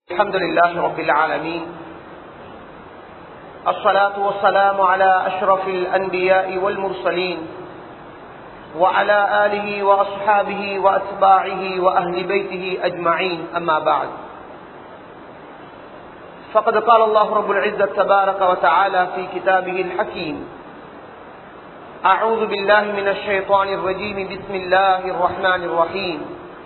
الحمد لله رب العالمين الصلاة والسلام على أشرف الأنبياء والمرسلين وعلى آله وأصحابه وأتباعه وأهل بيته أجمعين أما بعد فقد قال الله رب العزة تبارك وتعالى في كتابه الحكيم أعوذ بالله من الشيطان الرجيم بسم الله الرحمن الرحيم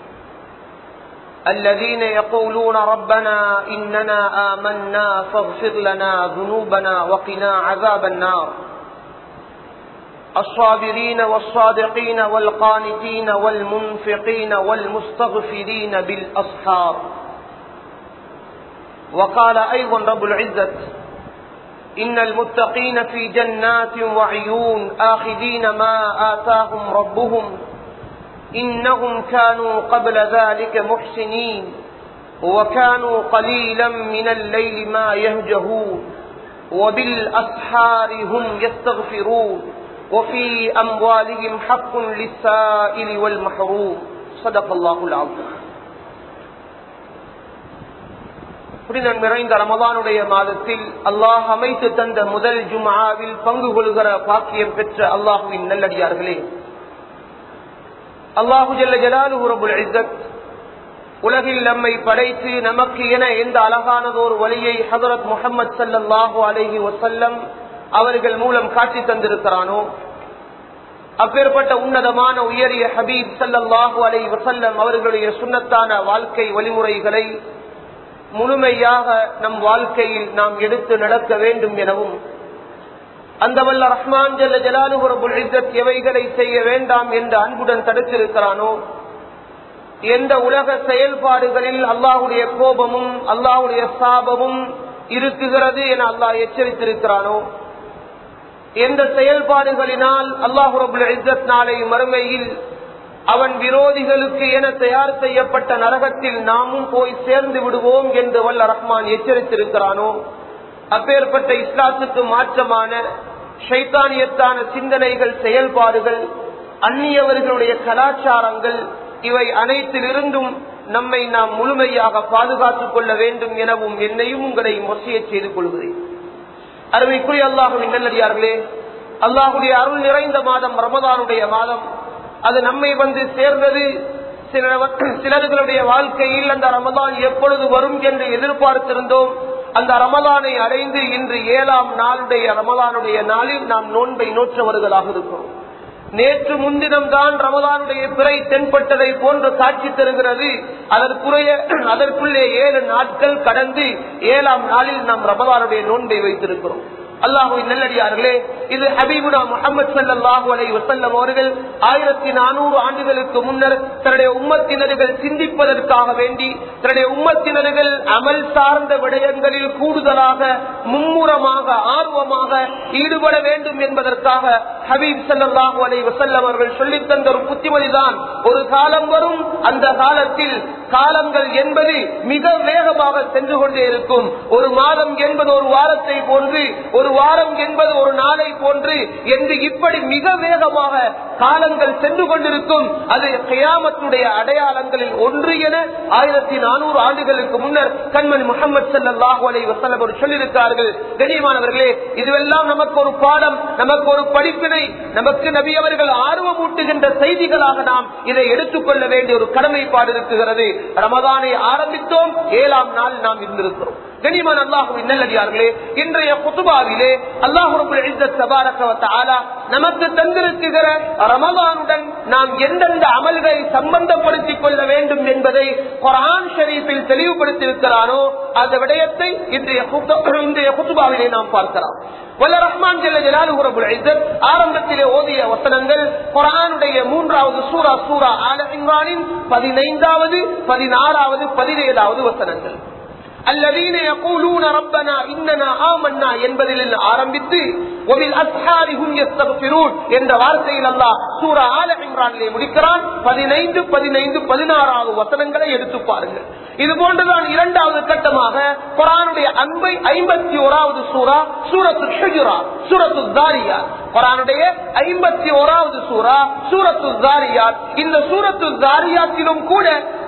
الذين يقولون ربنا إننا آمنا فاغفر لنا ذنوبنا وقنا عذاب النار الصابرين والصادقين والقانتين والمنفقين والمستغفرين بالأصحار وقال أيضا رب العزة إن المتقين في جنات وعيون آخذين ما آتاهم ربهم إنهم كانوا قبل ذلك محسنين وكانوا قليلا من الليل ما يهجهون وبالأسحار هم يستغفرون وفي أموالهم حق للسائل والمحروم صدق الله العظيم புனிதன் நிறைந்த ரமதானுடைய மாதத்தில் அல்லாஹ் அமைத்து தந்த முதல் ஜுமாவில் பங்கு கொள்கிற பாக்கியம் பெற்ற அல்லாஹுவின் நல்லடியார்களே அல்லாஹு ஜல்ல ஜலாலுபுரபுல் இஸ்ஸத் உலகில் நம்மை படைத்து நமக்கு என எந்த அழகானதோர் வழியை ஹசரத் முகமது சல்லாஹு அலஹி வசல்லம் அவர்கள் மூலம் காட்டி தந்திருக்கிறானோ அப்பேற்பட்ட உன்னதமான உயரிய ஹபீப் சல்லாஹு அலை வசல்லம் அவர்களுடைய சுண்ணத்தான வாழ்க்கை வழிமுறைகளை முழுமையாக நம் வாழ்க்கையில் நாம் எடுத்து நடக்க வேண்டும் எனவும் அந்த வல்ல ரஹ்மான் ஜல்ல ஜலாலுபுரபுல் இஸ்ஸத் எவைகளை செய்ய வேண்டாம் என்று அன்புடன் தடுத்திருக்கிறானோ எந்த உலக செயல்பாடுகளில் அல்லாஹுடைய கோபமும் அல்லாஹுடைய சாபமும் இருக்குகிறது என அல்லாஹ் எச்சரித்திருக்கிறானோ எந்த செயல்பாடுகளினால் அல்லாஹு ரபுல் இஸ்ஸத் நாளை மறுமையில் அவன் விரோதிகளுக்கு என தயார் செய்யப்பட்ட நரகத்தில் நாமும் போய் சேர்ந்து விடுவோம் என்று வல்ல ரஹ்மான் எச்சரித்திருக்கிறானோ அப்பேற்பட்ட இஸ்லாத்துக்கு மாற்றமான ஷைத்தானியத்தான சிந்தனைகள் செயல்பாடுகள் அந்நியவர்களுடைய கலாச்சாரங்கள் இவை அனைத்திலிருந்தும் நம்மை நாம் முழுமையாக பாதுகாத்துக் கொள்ள வேண்டும் எனவும் என்னையும் உங்களை மொசைய செய்து கொள்கிறேன் அருமைக்குரிய அல்லாஹுவின் நல்லடியார்களே அல்லாஹுடைய அருள் நிறைந்த மாதம் ரமதானுடைய மாதம் அது நம்மை வந்து சேர்ந்தது சில சிலர்களுடைய வாழ்க்கையில் அந்த ரமதான் எப்பொழுது வரும் என்று எதிர்பார்த்திருந்தோம் அந்த ரமலானை அடைந்து இன்று ஏழாம் நாளுடைய ரமலானுடைய நாளில் நாம் நோன்பை நோற்றவர்களாக இருக்கிறோம் நேற்று முன்தினம் தான் ரமலானுடைய பிறை தென்பட்டதை போன்று காட்சி தருகிறது அதற்குரிய அதற்குள்ளே ஏழு நாட்கள் கடந்து ஏழாம் நாளில் நாம் ரமலானுடைய நோன்பை வைத்திருக்கிறோம் அல்லாஹுவின் நல்லடியார்களே இது ஹபீபுனா முகமது சல்லாஹூ அலை வசல்லம் அவர்கள் ஆயிரத்தி நானூறு ஆண்டுகளுக்கு முன்னர் தன்னுடைய உம்மத்தினர்கள் சிந்திப்பதற்காக வேண்டி தன்னுடைய உம்மத்தினர்கள் அமல் சார்ந்த விடயங்களில் கூடுதலாக மும்முரமாக ஆர்வமாக ஈடுபட வேண்டும் என்பதற்காக ஹபீப் சல்லாஹூ அலை வசல்லம் அவர்கள் சொல்லித் தந்த ஒரு புத்திமதிதான் ஒரு காலம் வரும் அந்த காலத்தில் காலங்கள் என்பது மிக வேகமாக சென்று கொண்டே இருக்கும் ஒரு மாதம் என்பது ஒரு வாரத்தை போன்று ஒரு வாரம் என்பது ஒரு நாளை போன்று என்று இப்படி மிக வேகமாக காலங்கள் சென்று கொண்டிருக்கும் அது கயாமத்துடைய அடையாளங்களில் ஒன்று என ஆயிரத்தி நானூறு ஆண்டுகளுக்கு முன்னர் கண்மணி முகமது சல்லாஹூ அலை வசலம் சொல்லியிருக்கிறார்கள் கண்ணியமானவர்களே இதுவெல்லாம் நமக்கு ஒரு பாடம் நமக்கு ஒரு படிப்பினை நமக்கு நபி அவர்கள் ஆர்வமூட்டுகின்ற செய்திகளாக நாம் இதை எடுத்துக்கொள்ள வேண்டிய ஒரு கடமைப்பாடு இருக்குகிறது ரமதானை ஆரம்பித்தோம் ஏழாம் நாள் நாம் இருந்திருக்கிறோம் கனிமன் அல்லாஹுவின் நல்லடியார்களே இன்றைய குத்துபாவிலே அல்லாஹு நமக்கு தந்திருக்குகிற ரமதானுடன் நாம் எந்தெந்த அமல்களை சம்பந்தப்படுத்திக் கொள்ள வேண்டும் என்பதை குரான் ஷரீஃபில் தெளிவுபடுத்தியிருக்கிறானோ அந்த விடயத்தை இன்றைய இன்றைய குத்துபாவிலே நாம் பார்க்கலாம் வல்ல ரஹ்மான் ஜல்ல ஜலாலுஹு இஸ்ஸத் ஆரம்பத்திலே ஓதிய வசனங்கள் குர்ஆனுடைய மூன்றாவது சூரா சூரா ஆல இம்ரானின் பதினைந்தாவது பதினாறாவது பதினேழாவது வசனங்கள் الذين يقولون ربنا إننا آمنا என்பதில் ஆரம்பித்து وبال أسحار هم يستغفرون என்ற வார்த்தையில் அல்லாஹ் சூரா ஆல இம்ரானிலே முடிக்கிறான் 15 15 16வது வசனங்களை எடுத்து பாருங்கள் இது போன்றுதான் இரண்டாவது கட்டமாக குரானுடைய அன்பை ஐம்பத்தி ஓராவது சூரா சூரத்து ஷுஜுரா சூரத்து தாரியா குரானுடைய ஐம்பத்தி ஓராவது சூரா சூரத்து தாரியாத் இந்த சூரத்து தாரியாத்திலும் கூட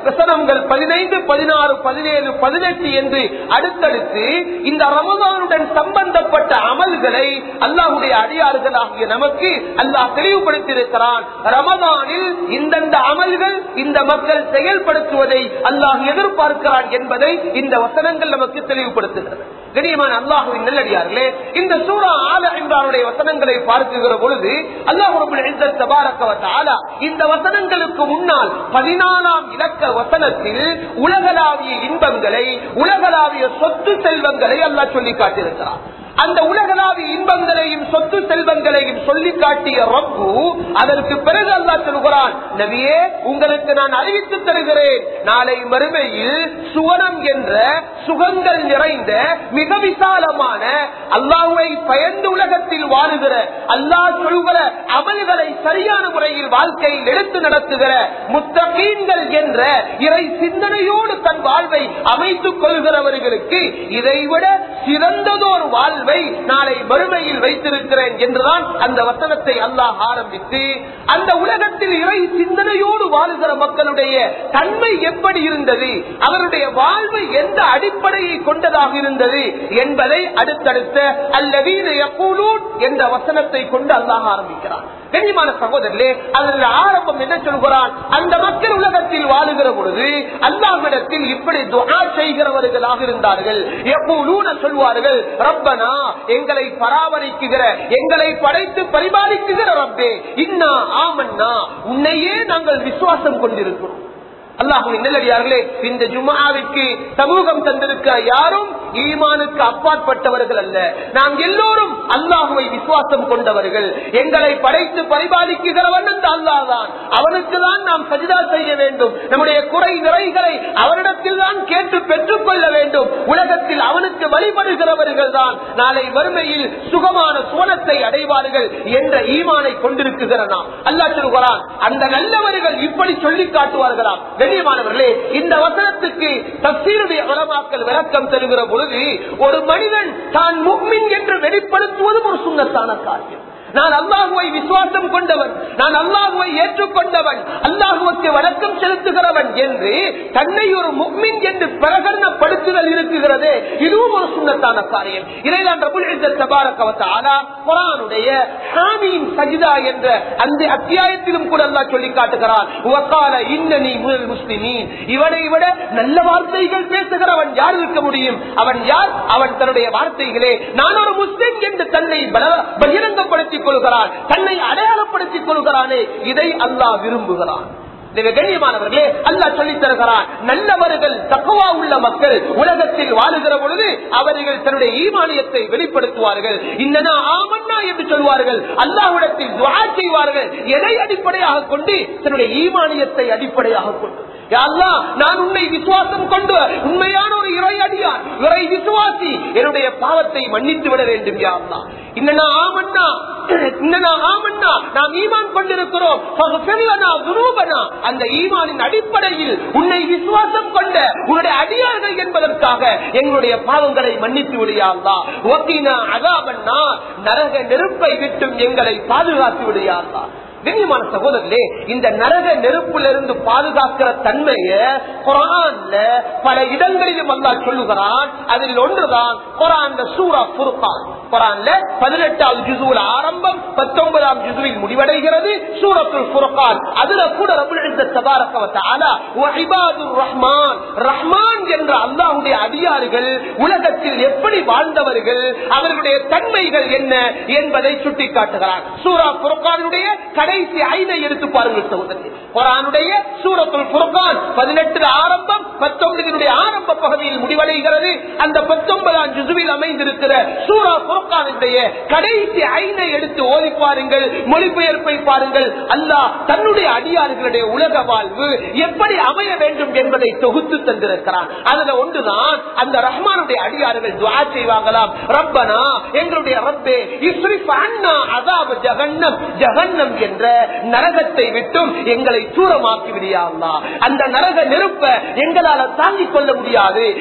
வசனங்கள் பதினைந்து பதினாறு பதினேழு பதினெட்டு என்று அடுத்தடுத்து இந்த ரமதானுடன் சம்பந்தப்பட்ட அமல்களை அல்லாஹுடைய அடியார்களாகிய நமக்கு அல்லாஹ் தெளிவுபடுத்தியிருக்கிறான் ரமதானில் இந்தந்த அமல்கள் இந்த மக்கள் செயல்படுத்துவதை அல்லாஹ் எதிர்பார்க்கிறான் என்பதை இந்த வசனங்கள் நமக்கு தெளிவுபடுத்துகிறது கண்ணியமான அல்லாஹுவின் நல்லடியார்களே இந்த சூரா ஆல இம்ரானுடைய வசனங்களை பார்க்குகிற பொழுது அல்லாஹ் ரபுல் இஸ்ஸத் தபாரக வ தஆலா இந்த வசனங்களுக்கு முன்னால் பதினாலாம் இலக்க வசனத்தில் உலகளாவிய இன்பங்களை உலகளாவிய சொத்து செல்வங்களை அல்லாஹ் சொல்லி காட்டியிருக்கிறார் அந்த உலகளாவிய இன்பங்களையும் சொத்து செல்வங்களையும் சொல்லி காட்டிய ரப்பு அதற்கு பிறகு அல்லா சொல்கிறான் நபியே உங்களுக்கு நான் அறிவித்து தருகிறேன் நாளை மறுமையில் சுவனம் என்ற சுகங்கள் நிறைந்த மிக விசாலமான அல்லாஹுவை பயந்து உலகத்தில் வாழுகிற அல்லாஹ் சொல்கிற அமல்களை சரியான முறையில் வாழ்க்கையில் எடுத்து நடத்துகிற முத்தகீன்கள் என்ற இறை சிந்தனையோடு தன் வாழ்வை அமைத்துக் கொள்கிறவர்களுக்கு இதைவிட சிறந்ததோர் வாழ்வை நாளை மறுமையில் வைத்திருக்கிறேன் என்றுதான் அந்த வசனத்தை அல்லாஹ் ஆரம்பித்து அந்த உலகத்தில் இறை சிந்தனையோடு வாழுகிற மக்களுடைய தன்மை எப்படி இருந்தது அவருடைய வாழ்வு எந்த அடிப்படையை கொண்டதாக இருந்தது என்பதை அடுத்தடுத்த அல்லவீன எப்பூலூன் என்ற வசனத்தை கொண்டு அல்லாஹ் ஆரம்பிக்கிறான் கண்ணியமான சகோதரர்களே அதில் ஆரம்பம் என்ன சொல்கிறான் அந்த மக்கள் உலகத்தில் வாழுகிற பொழுது அல்லாஹிடத்தில் இப்படி துஆ செய்கிறவர்களாக இருந்தார்கள் எப்பூலூன சொல்வார்கள் ரப்பனா எங்களை பராமரிக்குகிற எங்களை படைத்து பரிபாலிக்குகிற ரப்பே இன்னா ஆமன்னா உன்னையே நாங்கள் விசுவாசம் கொண்டிருக்கிறோம் அல்லாஹுவின் நல்லடியார்களே இந்த ஜுமாவிற்கு சமூகம் தந்திருக்க யாரும் ஈமானுக்கு அப்பாற்பட்டவர்கள் அல்ல நாம் எல்லோரும் அல்லாஹுவை விசுவாசம் கொண்டவர்கள் எங்களை படைத்து பரிபாலிக்குகிறவன் அந்த அல்லாஹ் தான் அவனுக்கு தான் நாம் சஜிதா செய்ய வேண்டும் நம்முடைய குறை நிறைகளை அவனிடத்தில் தான் கேட்டு பெற்றுக் கொள்ள வேண்டும் உலகத்தில் அவனுக்கு வழிபடுகிறவர்கள் தான் நாளை வறுமையில் சுகமான சுவனத்தை அடைவார்கள் என்ற ஈமானை கொண்டிருக்குகிற நாம் அல்லா சொல்கிறான் அந்த நல்லவர்கள் இப்படி சொல்லி காட்டுவார்களாம் கண்ணியமானவர்களே இந்த வசனத்துக்கு தப்சீருடைய உலமாக்கல் விளக்கம் தருகிற பொழுது ஒரு மனிதன் தான் முக்மின் என்று வெளிப்படுத்துவதும் ஒரு சுண்ணத்தான காரியம் நான் அல்லாஹுவை விசுவாசம் கொண்டவன் நான் அல்லாஹுவை ஏற்றுக்கொண்டவன் அல்லாஹுவுக்கு வணக்கம் செலுத்துகிறவன் என்று தன்னை ஒரு முக்மின் என்று பிரகடனப்படுத்துதல் இருக்குகிறது இதுவும் ஒரு சுண்ணத்தான காரியம் இதைதான் ரபுல் இஸ்ஸத் தபாரக வ தஆலா குர்ஆனுடைய ஹாமீம் சஜிதா என்ற அந்த அத்தியாயத்திலும் கூட அல்லாஹ் சொல்லி காட்டுகிறான் வகால இன்னனி முனல் முஸ்லிமீன் இவனை விட நல்ல வார்த்தைகள் பேசுகிறவன் யார் இருக்க முடியும் அவன் யார் அவன் தன்னுடைய வார்த்தைகளே நான் ஒரு முஸ்லிம் என்று தன்னை பல- பகிரங்கப்படுத்திக் கொள்கிறான் தன்னை அடையாளப்படுத்திக் கொள்கிறானே இதை அல்லாஹ் விரும்புகிறான் எனவே கண்ணியமானவர்களே அல்லாஹ் சொல்லித் தருகிறான் நல்லவர்கள் தக்குவா உள்ள மக்கள் உலகத்தில் வாழுகிற பொழுது அவர்கள் தன்னுடைய ஈமானியத்தை வெளிப்படுத்துவார்கள் இன்னனா ஆமன்னா என்று சொல்வார்கள் அல்லாஹ்விடத்தில் துஆ செய்வார்கள் எதை அடிப்படையாக கொண்டு தன்னுடைய ஈமானியத்தை அடிப்படையாக கொண்டு யா அல்லாஹ், நான் உன்னை விசுவாசம் கொண்டு உண்மையான ஒரு இறை அடியான் இறை விசுவாசி என்னுடைய பாவத்தை மன்னித்து விட வேண்டும் யா அல்லாஹ். இன்னனா ஆமன்னா இன்னனா ஆமன்னா நாம் ஈமான் கொண்டிருக்கிறோம் ஃபக்ஃபிர் லனா துனூபனா. அந்த ஈமானின் அடிப்படையில் உன்னை விசுவாசம் கொண்ட உன்னுடைய அடியார்கள் என்பதற்காக எங்களுடைய பாவங்களை மன்னித்து விடியாதா ஒக்கினா அகாபன்னா நரக நெருப்பை விட்டும் எங்களை பாதுகாத்து விடியாதா கண்ணியமான சகோதரர்களே இந்த நரக நெருப்பிலிருந்து பாதுகாக்கிற தன்மையை குரான்ல பல இடங்களிலும் அல்லாஹ் சொல்லுகிறான் அதில் ஒன்றுதான் குரான் சூரா புருக்கான் குரான்ல பதினெட்டாவது ஜுசுவில் ஆரம்பம் பத்தொன்பதாம் ஜுசுவில் முடிவடைகிறது சூரத்துல் புருக்கான் அதுல கூட ரபுல் இஸ்ஸத் தபாரக வ தஆலா வ இபாதுர் ரஹ்மான் ரஹ்மான் என்ற அல்லாஹ்வுடைய அடியார்கள் உலகத்தில் எப்படி வாழ்ந்தவர்கள் அவர்களுடைய தன்மைகள் என்ன என்பதை சுட்டிக்காட்டுகிறார் சூரா புருக்கானுடைய கடைசி ஐதை எடுத்து பாருங்கள் சகோதரி குரானுடைய சூரத்துல் புருக்கான் பதினெட்டு ஆரம்பம் பத்தொன்பதினுடைய ஆரம்ப பகுதியில் முடிவடைகிறது அந்த பத்தொன்பதாம் ஜுசுவில் அமைந்திருக்கிற சூரா புருக்கானுடைய கடைசி ஐனை எடுத்து ஓதி பாருங்கள் மொழிபெயர்ப்பை பாருங்கள் அல்லாஹ் தன்னுடைய அடியார்களுடைய உலக வாழ்வு எப்படி அமைய வேண்டும் என்பதை தொகுத்து தந்திருக்கிறான் அதுல ஒன்றுதான் அந்த ரஹ்மானுடைய அடியார்கள் துவா செய்வாங்களாம் ரப்பனா எங்களுடைய ரப்பே இஸ்ரிஃப் அண்ணா அதாவது ஜகன்னம் ஜகன்னம் என்ற நரகத்தை விட்டும் எங்களை தூரமாக்கி விடியா அந்த நரக நெருப்ப எங்களால தாங்கிக் கொள்ள முடியாது அதற்கு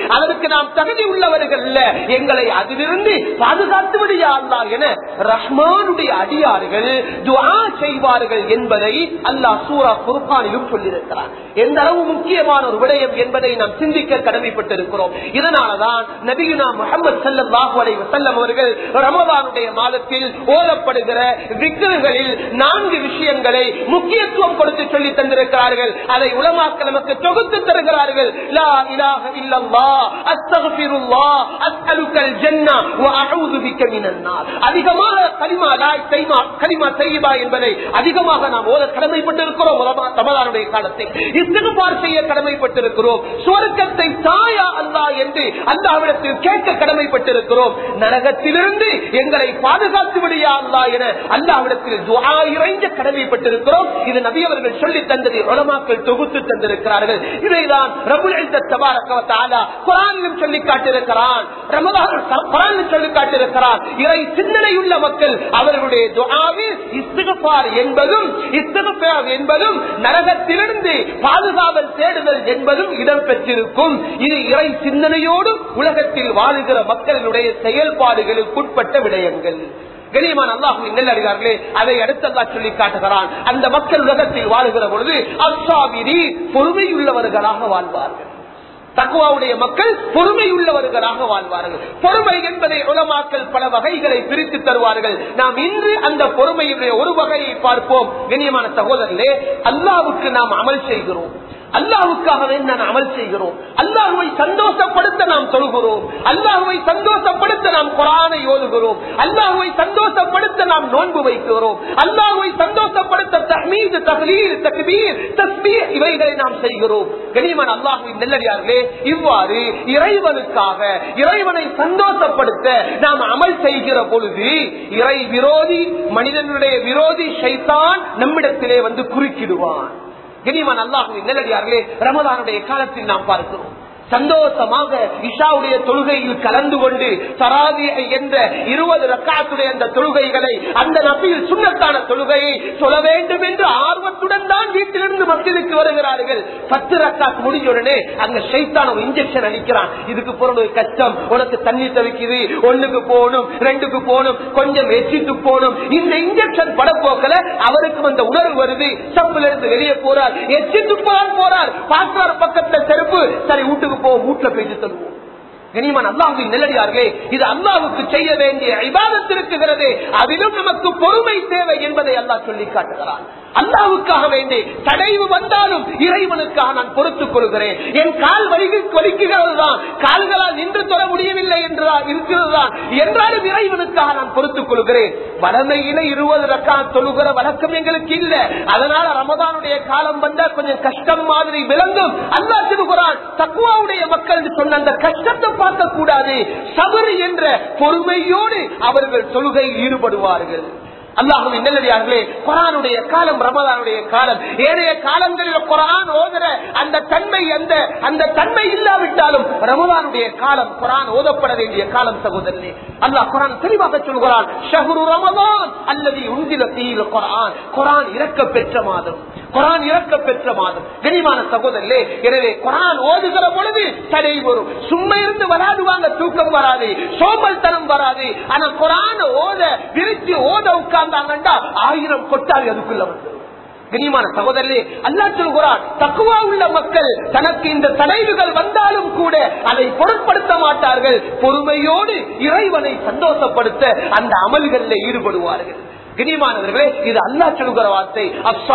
அதற்கு நாம் தகுதி உள்ளவர்கள் அல்ல எங்களை அதிலிருந்து பாதுகாத்து விடியா அல்லா என ரஹ்மானுடைய அடியார்கள் துஆ செய்வார்கள் என்பதை அல்லாஹ் சூரா குர்பானிலும் சொல்லியிருக்கிறார் எந்த அளவு முக்கியமான ஒரு விடயம் என்பதை நாம் சிந்திக்க கடமைப்பட்டிருக்கிறோம் இதனாலதான் நபியுனா முகமது சல்லாஹூ அலை வசல்லம் அவர்கள் ரமதானுடைய மாதத்தில் ஓதப்படுகிற விக்கிரகளில் நான்கு விஷயங்களை முக்கியத்துவம் கொடுத்து சொல்லி தந்திருக்கிறார்கள் அதை உலமாக்க நமக்கு தொகுத்து தருகிறார்கள் லா இலாஹ இல்லல்லாஹ் அஸ்தக்ஃபிருல்லாஹ் அஸ்அலுக்கல் ஜன்னah வ அஊது பிக்க மினன் நார் அதிகமாக கலிமா லா தைமா கலிமா தையபா என்பதை அதிகமாக நாம் ஓத கடமைப்பட்டிருக்கிறோம் ரமதானுடைய காலத்தில் இஸ்திகுபார் செய்ய கடமைப்பட்டிருக்கிறோம் சுவர்க்கத்தை தாயா அல்லா என்று அல்லாவிடத்தில் கேட்க கடமைப்பட்டிருக்கிறோம் நரகத்திலிருந்து எங்களை பாதுகாத்து விடியா அல்லா என அல்லாவிடத்தில் துஆ இறைஞ்ச கடமைப்பட்டிருக்கிறோம் இது நபி அவர்கள் சொல்லி தந்ததை உலமாக்கள் தொகுத்து தந்திருக்கிறார்கள் இதைதான் ரபுல் இஸ்ஸத் தபாரக வ தஆலா குர்ஆனிலும் சொல்லி காட்டியிருக்கிறான் ரமதான் குர்ஆனில் சொல்லி காட்டியிருக்கிறான் இறை சிந்தனையுள்ள மக்கள் அவர்களுடைய துஆவில் இஸ்திக்ஃபார் என்பதும் இஸ்திக்ஃபார் என்பதும் நரகத்திலிருந்து பாதுகாவல் தேடுதல் என்பதும் இடம்பெற்றிருக்கும் இது இறை சிந்தனையோடு உலகத்தில் வாழுகிற மக்களுடைய செயல்பாடுகளுக்குட்பட்ட விடயங்கள் கனியமான அல்லாஹுவின் நெல்லறிவார்களே அதை அடுத்தல்லா சொல்லி காட்டுகிறான் அந்த மக்கள் உலகத்தில் வாழுகிற பொழுது அசாவிரி பொறுமையுள்ளவர்களாக வாழ்வார்கள் தக்குவாவுடைய மக்கள் பொறுமையுள்ளவர்களாக வாழ்வார்கள் பொறுமை என்பதை உலமாக்கல் பல வகைகளை பிரித்து தருவார்கள் நாம் இன்று அந்த பொறுமையுடைய ஒரு வகையை பார்ப்போம் கண்ணியமான சகோதரர்களே அல்லாவுக்கு நாம் அமல் செய்கிறோம் அல்லாவுக்காக நாம் அமல் செய்கிறோம் அல்லாஹுவை சந்தோஷப்படுத்த நாம் தொழுகிறோம் அல்லாஹுவை சந்தோஷப்படுத்த நாம் குரானை ஓதுகிறோம் அல்லாஹுவை சந்தோஷப்படுத்த நாம் நோன்பு வைக்கிறோம் அல்லாஹுவை சந்தோஷப்படுத்த தஹ்மீது தஹ்லீல் தக்பீர் தஸ்பீர் இவைகளை நாம் செய்கிறோம் கனிமன் அல்லாஹுவின் நெல்லடியார்களே இவ்வாறு இறைவனுக்காக இறைவனை சந்தோஷப்படுத்த நாம் அமல் செய்கிற பொழுது இறை விரோதி மனிதனுடைய விரோதி ஷைத்தான் நம்மிடத்திலே வந்து குறுக்கிடுவான் கனிமன் அல்லாஹுவின் நெல்லடியார்களே ரமதானுடைய காலத்தில் நாம் பார்க்கிறோம் சந்தோஷமாக இஷாவுடைய தொழுகையில் கலந்து கொண்டு சராதி என்ற இருபது ரக்காத்துடைய அந்த தொழுகைகளை அந்த நபியில் சுண்ணத்தான தொழுகையை சொல்ல வேண்டும் என்று ஆர்வத்துடன் தான் வீட்டிலிருந்து மக்களுக்கு வருகிறார்கள் பத்து ரக்காத் முடிஞ்ச உடனே அங்க ஷைத்தான் ஒரு இன்ஜெக்ஷன் அளிக்கிறான் இதுக்கு பொருள் கஷ்டம் உனக்கு தண்ணி தவிக்குது ஒண்ணுக்கு போகணும் ரெண்டுக்கு போகணும் கொஞ்சம் எச்சிட்டு போகணும் இந்த இன்ஜெக்ஷன் படப்போக்கல அவருக்கும் அந்த உணர்வு வருது சப்புல இருந்து வெளியே போறார் எச்சிட்டு போறார் போறார் பாக்குறார் பக்கத்துல செருப்பு சரி வீட்டுக்கு போ வீட்டுல போயிட்டு தருவோம் கனிமன் அல்லாஹின் நெல்லடியார்களே இது அல்லாவுக்கு செய்ய வேண்டிய இபாதத் இருக்குகிறது அதிலும் நமக்கு பொறுமை தேவை என்பதை அல்லாஹ் சொல்லி காட்டுகிறான் அல்லாவுக்காக வேண்டி தடைவு வந்தாலும் இறைவனுக்காக நான் பொறுத்துக் கொள்கிறேன் என் கால் வலிக்கு வலிக்குகிறது தான் கால்களால் நின்று தொட முடியவில்லை என்றால் இருக்கிறது தான் என்றாலும் இறைவனுக்காக நான் பொறுத்துக் கொள்கிறேன் வடமையில இருபது ரக்கா தொழுகிற வழக்கம் எங்களுக்கு இல்ல அதனால ரமதானுடைய காலம் வந்தா கொஞ்சம் கஷ்டம் மாதிரி விளங்கும் அல்லா திருக்குறான் தக்குவாவுடைய மக்கள் சொன்ன அந்த கஷ்டத்தை பார்க்க கூடாது சபரி என்ற பொறுமையோடு அவர்கள் தொழுகையில் ஈடுபடுவார்கள் அல்லாஹுவின் நல்லடியார்களே குரானுடைய காலம் ரமதானுடைய காலம் ஏனைய காலங்களில் குரான் ஓதுற அந்த தன்மை அந்த அந்த தன்மை இல்லாவிட்டாலும் ரமதானுடைய காலம் குரான் ஓதப்பட வேண்டிய காலம் சகோதரனே அல்லாஹ் குரான் தெளிவாக சொல்கிறான் ஷஹுரு ரமதான் அல்லது உந்தில தீர குரான் குரான் இறக்க பெற்ற மாதம் குரான் இறக்க பெற்ற மாதம் கனிமான சகோதரே எனவே குரான் ஓதுகிற பொழுது தடை வரும் சும்மா இருந்து வராதுவாங்க தூக்கம் வராது சோம்பல்தனம் வராது ஆனா குரான் ஓத விரிச்சு ஓத உட்கார்ந்தாங்கண்டா ஆயிரம் கொட்டாரி அதுக்குள்ள வந்து கனிமான சகோதரே அல்லா சொல்கிறான் தக்குவா உள்ள மக்கள் தனக்கு இந்த தடைவுகள் வந்தாலும் கூட அதை பொருட்படுத்த மாட்டார்கள் பொறுமையோடு இறைவனை சந்தோஷப்படுத்த அந்த அமல்களில் ஈடுபடுவார்கள் கனிமானவர்களே இது அல்லா சொல்கிற வார்த்தை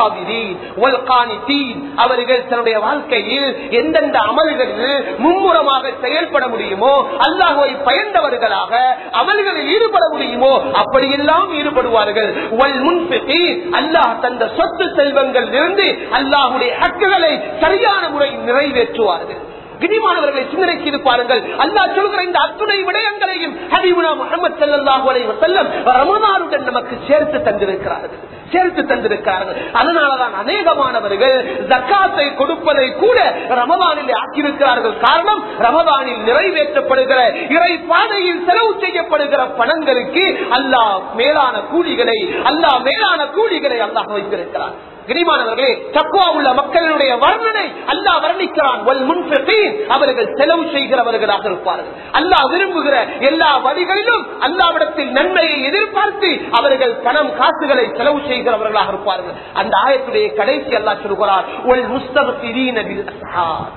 அப்சாபிதீன் அவர்கள் தன்னுடைய வாழ்க்கையில் எந்தெந்த அமல்களில் மும்முரமாக செயல்பட முடியுமோ அல்லாஹுவை பயந்தவர்களாக அமல்களில் ஈடுபட முடியுமோ அப்படியெல்லாம் ஈடுபடுவார்கள் அல்லாஹ் தந்த சொத்து செல்வங்கள் இருந்து அல்லாஹுடைய ஹக்குகளை சரியான முறையில் நிறைவேற்றுவார்கள் கிரிமானவர்களை சிந்தனை செய்து பாருங்கள் அல்லா சொல்கிற இந்த அத்துணை விடயங்களையும் ஹரிமுனா முகமது சல்லாஹூ செல்லம் ரமதானுடன் நமக்கு சேர்த்து தந்திருக்கிறார்கள் சேர்த்து தந்திருக்கிறார்கள் அதனாலதான் அநேகமானவர்கள் ஜக்காத்தை கொடுப்பதை கூட ரமதானில் ஆக்கியிருக்கிறார்கள் காரணம் ரமதானில் நிறைவேற்றப்படுகிற இறை பாதையில் செலவு செய்யப்படுகிற பணங்களுக்கு அல்லாஹ் மேலான கூலிகளை அல்லாஹ் மேலான கூலிகளை அல்லாஹ் வைத்திருக்கிறார் கிரிமானவர்களே தக்குவா உள்ள மக்களுடைய வர்ணனை அல்லாஹ் வர்ணிக்கிறான் வல் முன்ஃபிகீன் அவர்கள் செலவு செய்கிறவர்களாக இருப்பார்கள் அல்லாஹ் விரும்புகிற எல்லா வழிகளிலும் அல்லாவிடத்தில் நன்மையை எதிர்பார்த்து அவர்கள் பணம் காசுகளை செலவு செய்கிறவர்களாக இருப்பார்கள் அந்த ஆயத்துடைய கடைசி அல்லாஹ் சொல்கிறார் ஒல் முஸ்தகத்திரீன பில் அஸ்ஹார்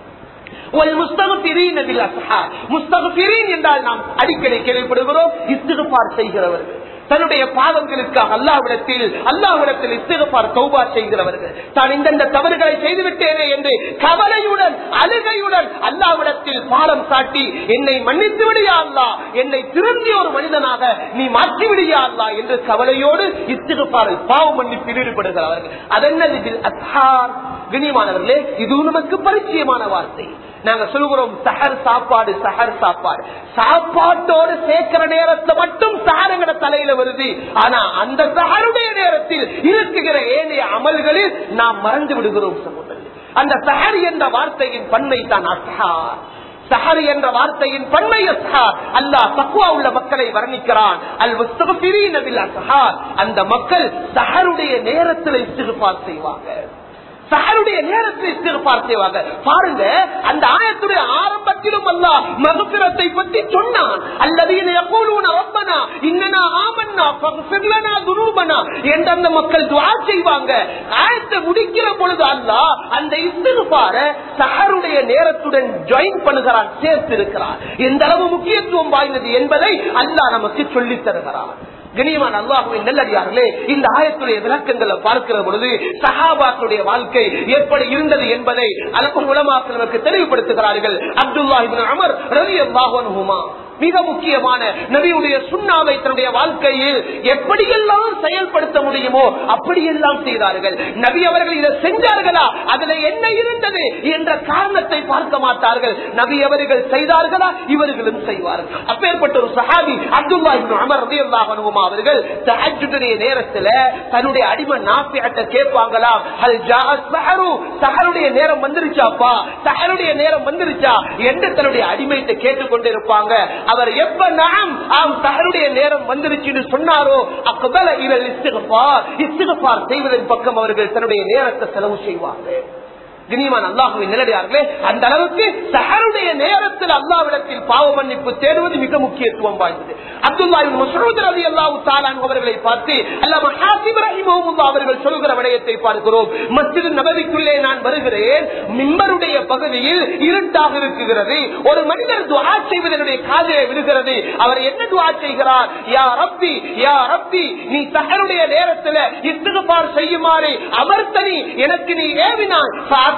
என்றால் நாம் அடிக்கடி கேள்விப்படுகிறோம் இஸ்திகுபார் செய்கிறவர்கள் தன்னுடைய பாவங்களுக்காக அல்லாவிடத்தில் அல்லாவிடத்தில் இஸ்திகுபார் தௌபா செய்கிறவர்கள் தான் இந்தந்த தவறுகளை செய்துவிட்டேனே என்று கவலையுடன் அழுகையுடன் அல்லாவிடத்தில் பாலம் சாட்டி என்னை மன்னித்து விடியா அல்லா என்னை திருந்திய ஒரு மனிதனாக நீ மாற்றி விடியா அல்லா என்று கவலையோடு இஸ்திகுபாரில் பாவ மன்னிப்பில் ஈடுபடுகிறவர்கள் அதென்னது இதில் அத்தார் கண்ணியமானவர்களே இது நமக்கு பரிச்சயமான வார்த்தை நாங்க சொல்லுகிறோம் சஹர் சாப்பாடு சஹர் சாப்பாடு சாப்பாட்டோடு சேர்க்கிற நேரத்துல மட்டும் சஹரங்கட தலையில வருது ஆனா அந்த சஹருடைய நேரத்தில் இருக்குகிற ஏனைய அமல்களில் நாம் மறந்து விடுகிறோம் சகோதரர் அந்த சஹர் என்ற வார்த்தையின் பன்மை தான் அஸ்ஹார் சஹர் என்ற வார்த்தையின் பன்மை அஸ்ஹார் அல்லாஹ் தக்குவா உள்ள மக்களை வர்ணிக்கிறான் அல் முஸ்தகபிரீன பில் அஸ்ஹார் அந்த மக்கள் சஹருடைய நேரத்தில் இஸ்திகுபார் செய்வாங்க சஹருடைய நேரத்தில் இஸ்திகுபார் செய்வாங்க பாருங்க அந்த ஆயத்துடைய ஆரம்பத்திலும் அல்ல மகபிரத்தை பற்றி சொன்னான் அல்லதீன யகூலூன ரப்பனா இன்னனா ஆமன்னா ஃபக்ஃபிர் லனா துனூபனா என்று அந்த மக்கள் துஆ செய்வாங்க ஆயத்தை முடிக்கிற பொழுது அல்லாஹ் அந்த இஸ்திகுபார சஹருடைய நேரத்துடன் ஜாயின் பண்ணுகிறான் சேர்த்து இருக்கிறான் எந்த அளவு முக்கியத்துவம் வாய்ந்தது என்பதை அல்லாஹ் நமக்கு சொல்லித் தருகிறான் கனியமான அல்லாஹுவின் நல்லடியார்களே இந்த ஆயத்துடைய விளக்கங்களை பார்க்கிற பொழுது சஹாபாக்களுடைய வாழ்க்கை எப்படி இருந்தது என்பதை அலப்பன் உலமாக்கள் நமக்கு தெளிவுபடுத்துகிறார்கள் அப்துல்லாஹிபின் அமர் ரவி அல்லாஹுமா மிக முக்கியமான நபியுடைய சுண்ணாவை தன்னுடைய வாழ்க்கையில் எப்படியெல்லாம் செயல்படுத்த முடியுமோ அப்படியெல்லாம் செய்தார்கள் நபி அவர்கள் இதை செஞ்சார்களா அதுல என்ன இருந்தது என்ற காரணத்தை பார்க்க மாட்டார்கள் நபி அவர்கள் செய்தார்களா இவர்களும் செய்வார்கள் அப்பேற்பட்ட ஒரு சஹாபி அப்துல்லா அமர் ரதி அல்லாஹனுமா அவர்கள் தஹஜுடைய நேரத்துல தன்னுடைய அடிமை நாப்பியத்தை கேட்பாங்களா அல் சஹரு சஹருடைய நேரம் வந்துருச்சாப்பா சஹருடைய நேரம் வந்துருச்சா என்று தன்னுடைய அடிமைத்தை கேட்டுக்கொண்டிருப்பாங்க அவர் எப்ப நாம் ஆம் தகருடைய நேரம் வந்துருச்சுன்னு சொன்னாரோ அக்கபல இவள் இஸ்திகபார் இஸ்திகபார் செய்வதன் பக்கம் அவர்கள் தன்னுடைய நேரத்தை செலவு செய்வாங்க கனியமான் அல்லாஹுவின் நிலடியார்களே அந்த அளவுக்கு சஹருடைய நேரத்தில் அல்லாவிடத்தில் பாவ மன்னிப்பு தேடுவது மிக முக்கியத்துவம் வாய்ந்தது அப்துல்லாவின் மசூத் அலி அல்லாஹு தாலான் அவர்களை பார்த்து அல்லாம ஹாசிப் ரஹிமஹுல்லா அவர்கள் சொல்கிற விடயத்தை பார்க்கிறோம் மஸ்ஜித் நபவிக்குள்ளே நான் வருகிறேன் மிம்பருடைய பகுதியில் இருட்டாக இருக்குகிறது ஒரு மனிதர் துவா செய்வதனுடைய காதலை விடுகிறது அவர் என்ன துவா செய்கிறார் யா ரப்பி யா ரப்பி நீ சஹருடைய நேரத்தில் இஸ்திகுபார் செய்யுமாறு அமர்த்தனி எனக்கு நீ ஏவினான்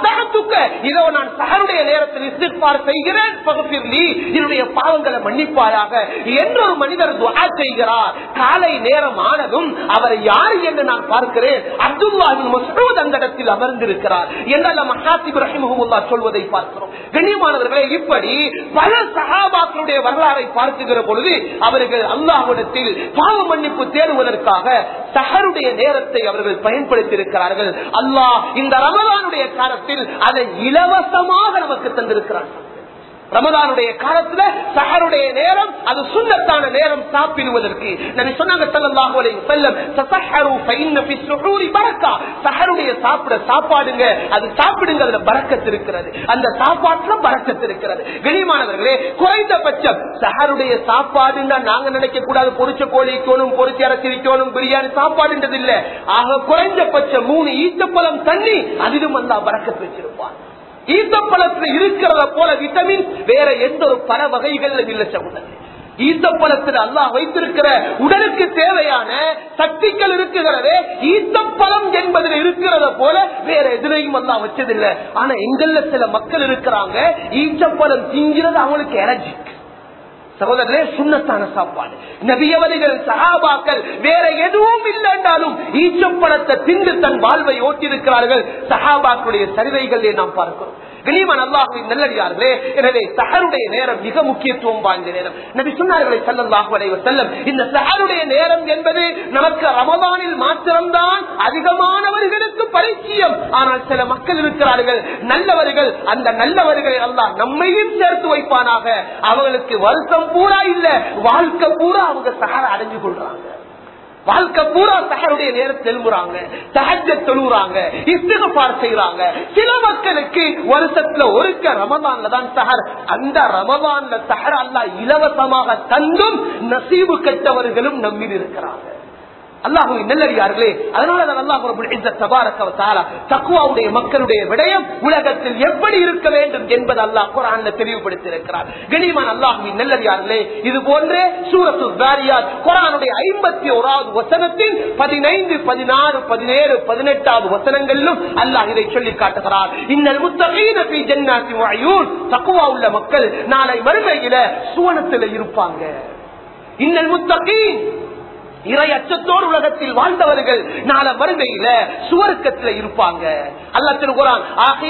இதோ நான் சகருடைய நேரத்தில் இஸ்திஃபார் செய்கிறேன் பகுப்பிர்லி என்னுடைய பாவங்களை மன்னிப்பாயாக என்று ஒரு மனிதர் துவா செய்கிறார் காலை நேரம் ஆனதும் அவர் யார் என்று நான் பார்க்கிறேன் அப்துல்லாவின் மசூத் அந்த இடத்தில் அமர்ந்திருக்கிறார் என்றால் மஹாசிப் ரஹிமஹுல்லா சொல்வதை பார்க்கிறோம் கண்ணியமானவர்களே இப்படி பல சகாபாக்களுடைய வரலாறை பார்க்குகிற பொழுது அவர்கள் அல்லாஹ்விடத்தில் பாவ மன்னிப்பு தேடுவதற்காக சஹருடைய நேரத்தை அவர்கள் பயன்படுத்தி இருக்கிறார்கள் அல்லாஹ் இந்த ரமலானுடைய காலத்தில் அதை இலவசமாக நமக்கு தந்திருக்கிறார் ரமதானுடைய காலத்துல சஹருடைய நேரம் அது சுண்ணத்தான நேரம் சாப்பிடுவதற்கு நபி சொன்னாங்க ஸல்லல்லாஹு அலைஹி வஸல்லம் தஸஹரு ஃபஇன்ன ஃபி ஸுஹூரி பரக்கா சஹருடைய சாப்பிட சாப்பாடுங்க அது சாப்பிடுங்க அதுல பரக்கத் இருக்கிறது அந்த சாப்பாட்டுல பரக்கத் இருக்கிறது கனிமானவர்களே குறைந்தபட்சம் சஹருடைய சாப்பாடுன்னா நாங்க நினைக்க கூடாது பொரிச்ச கோழி வைக்கணும் பொரிச்சு அரைச்சிருக்கணும் பிரியாணி சாப்பாடுன்றது இல்ல ஆக குறைந்தபட்சம் மூணு ஈத்தப்பழம் தண்ணி அதிலும் அல்லா பரக்கத் வச்சிருப்பான் ஈத்தப்பழத்தில் இருக்கிறத போல விட்டமின் வேற எந்த ஒரு பல வகைகளிலும் இல்ல சகோதரர் ஈத்தப்பழத்தில் அல்லாஹ் வைத்திருக்கிற உடலுக்கு தேவையான சக்திகள் இருக்குகிறதே ஈத்தப்பழம் என்பதில் இருக்கிறத போல வேற எதிரையும் அல்லாஹ் வச்சதில்லை ஆனா எங்கள்ல சில மக்கள் இருக்கிறாங்க ஈச்சப்பழம் திங்கிறது அவங்களுக்கு எனர்ஜிக் சகோதரர்களே சுண்ணத்தான சாப்பாடு நபியவர்கள் சகாபாக்கள் வேற எதுவும் இல்லை என்றாலும் ஈச்சப்பழத்தை தின்று தன் வாழ்வை ஓட்டியிருக்கிறார்கள் சகாபாக்களுடைய சரிதைகளை நாம் பார்க்கிறோம் கனிமன் அல்லாஹுவின் நல்லடியார்களே எனவே சஹருடைய நேரம் மிக முக்கியத்துவம் வாய்ந்த நேரம் நபி சொன்னார்களை செல்லல்லாஹு அலைவர் செல்லம் இந்த சஹருடைய நேரம் என்பது நமக்கு ரமதானில் மாத்திரம்தான் அதிகமானவர்களுக்கு பரிச்சயம் ஆனால் சில மக்கள் இருக்கிறார்கள் நல்லவர்கள் அந்த நல்லவர்களை அல்லாஹ் நம்மையும் சேர்த்து வைப்பானாக அவங்களுக்கு வருஷம் பூரா இல்ல வாழ்க்கை பூரா அவங்க சஹர அடைஞ்சு கொள்றாங்க வாழ்க்கை பூரா சஹருடைய நேரத்தில் எழும்புறாங்க தஹஜ தொழுறாங்க இஸ்திகபார் செய்யறாங்க சில மக்களுக்கு வருஷத்துல ஒருக்க ரமதான்ல தான் சஹர் அந்த ரமதான்ல சஹர் அல்லா இலவசமாக தந்தும் நசீவு கெட்டவர்களும் நம்பி இருக்கிறாங்க அல்லாஹு நல்லடியார்களே அதனால தக்குவாவுடைய மக்களுடைய விடயம் உலகத்தில் எப்படி இருக்க வேண்டும் என்பது அல்லாஹ் குரான்ல தெளிவுபடுத்தியிருக்கிறார் கனிமான் அல்லாஹுவின் நல்லடியார்களே இது போன்றே சூரத்து தாரியாத் குரானுடைய ஐம்பத்தி ஓராவது வசனத்தின் பதினைந்து பதினாறு பதினேழு பதினெட்டாவது வசனங்களிலும் அல்லாஹ் இதை சொல்லி காட்டுகிறார் இன்னல் முத்தகீன பி ஜன்னாத்தி வஅயூன் தக்குவா உள்ள மக்கள் நாளை மறுமையில சுவனத்தில் இருப்பாங்க இன்னல் முத்தகீன் இறை அச்சத்தோடு உலகத்தில் வாழ்ந்தவர்கள் நாள மறுமையில சுவர்க்கத்துல இருப்பாங்க அல்லா திருக்குறான்